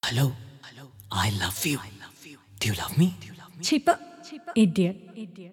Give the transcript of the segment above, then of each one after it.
Hello. Hello. I love you. Do you love me? Cheaper. Idiot. Idiot.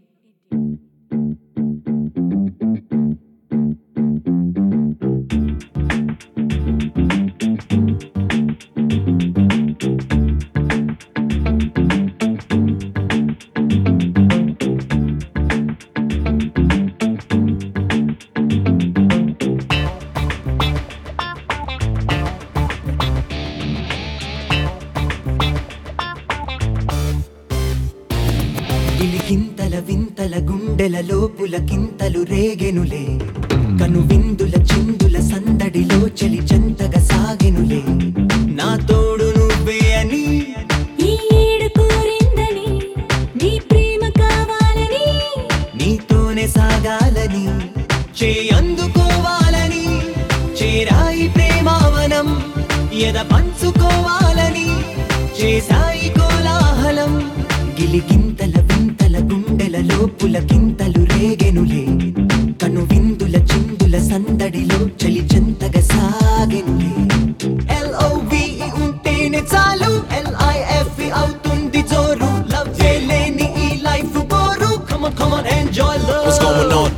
గిలిగింతల వింతల గుండెల లోపుల కింతలు రేగెనులే కను విందుల చిందుల సందడిలో చలి చెంతగా సాగెనులే నా తోడు నువ్వే అని ఈ ఏడు కోరిందని నీ ప్రేమ కావాలని నీతోనే సాగాలని చేయందుకోవాలని చేరాయి ప్రేమావనం ఎద పంచుకోవాలని చేసాయి కోలాహలం గిలిగింతల వింతల గుండెల లోపుల కింతలు రేగెనులే కను విందుల చిందుల సందడిలో చలి చెంతగా సాగెనులే ఎల్ఓవి ఉంటేనే చాలు ఎల్ఐఎఫ్ అవుతుంది జోరు లవ్ లేని ఈ లైఫ్ బోరు కమ కమ enjoy love What's going on?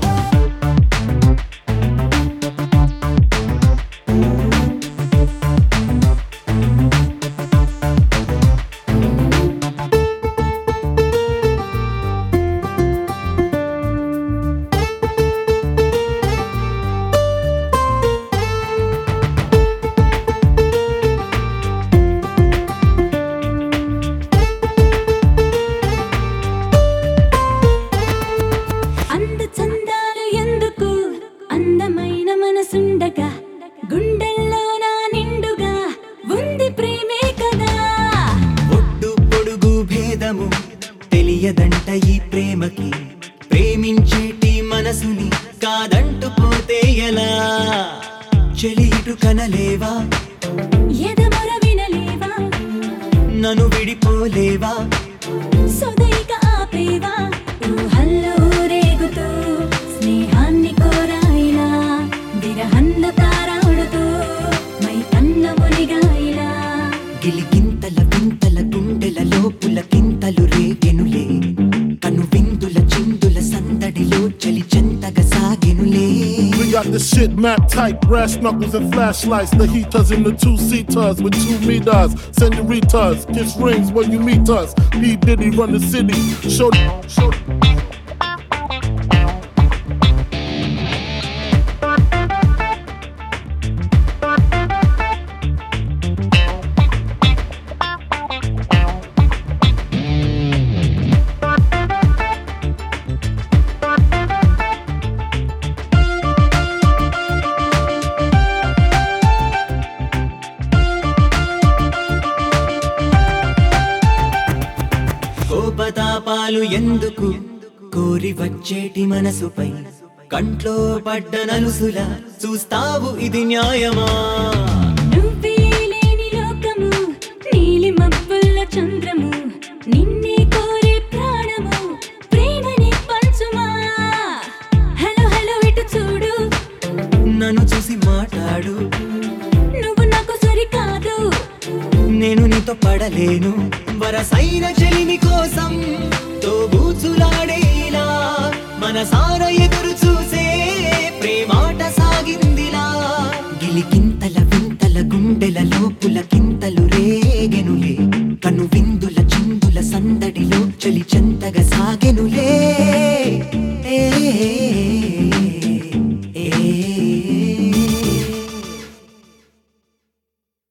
అంద చందాలు ఎందుకు అందమైన మనసుండగా గుండెల్లో నా నిండుగా ఉంది ప్రేమే కదా ఒడ్డు పొడుగు భేదము తెలియదంట ఈ ప్రేమకి ప్రేమించేటి మనసుని కాదంటూ పోతే ఎలా చెలి ఇటు కనలేవా ఎదమొర వినలేవా నన్ను విడిపోలేవా సొదైక ఆపేవా ఊహల్లో రేగుతూ స్నేహాన్ని కోరాయిలా విరహన్న తారాడుతూ మై కన్న మునిగాయిలా గిలిగింతల వింతల గుండెల లోపుల కింతలు రేగెనులే కను విందుల చిందుల సందడిలో చలి చెంతగా సాగెనులే We got the shit map tight, brass knuckles and flashlights. The heaters in the two seaters with two meters. Senoritas, kiss rings when you meet us. P Diddy run the city. Show, show. కోపతాపాలు ఎందుకు కోరి వచ్చేటి మనసుపై కంట్లో పడ్డ నలుసుల చూస్తావు ఇది న్యాయమా నువ్వే లేని లోకము నీలి మబ్బుల్ల చంద్రము నిన్నే కోరే ప్రాణము ప్రేమని పంచుమా హలో హలో ఇటు చూడు నన్ను చూసి మాట్లాడు నువ్వు నాకు సరికాదు నేను నీతో పడలేను వరసైన చెలిమి కోసం తోబూచులాడేలా మనసార ఎదురు చూసే ప్రేమాట సాగిందిలా గిలికింతల వింతల గుండెల లోపుల కింతలు రే